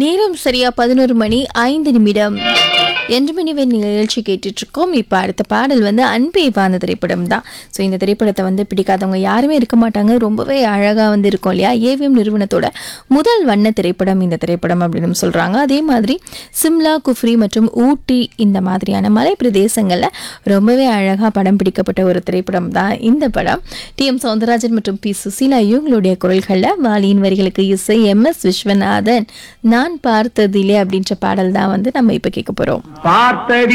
நேரம் சரியா பதினோரு மணி ஐந்து நிமிடம் என்று மணிவே நிகழ்ச்சி கேட்டுட்டு இருக்கோம் இப்போ அடுத்த பாடல் வந்து அன்பே வாந்த திரைப்படம் தான் ஸோ இந்த திரைப்படத்தை வந்து பிடிக்காதவங்க யாருமே இருக்க மாட்டாங்க ரொம்பவே அழகாக வந்து இருக்கும் இல்லையா ஏவிஎம் நிறுவனத்தோட முதல் வண்ண திரைப்படம் இந்த திரைப்படம் அப்படின்னு சொல்கிறாங்க அதே மாதிரி சிம்லா குஃப்ரி மற்றும் ஊட்டி இந்த மாதிரியான மலை பிரதேசங்களில் ரொம்பவே அழகாக படம் பிடிக்கப்பட்ட ஒரு திரைப்படம் தான் இந்த படம் டி எம் சௌந்தரராஜன் மற்றும் பி சுசீலா இவங்களுடைய குரல்களில் வாலியின் வரிகளுக்கு இசை எம் எஸ் விஸ்வநாதன் நான் பார்த்ததிலே அப்படின்ற பாடல் தான் வந்து நம்ம இப்போ கேட்க போகிறோம் பார்த்தடி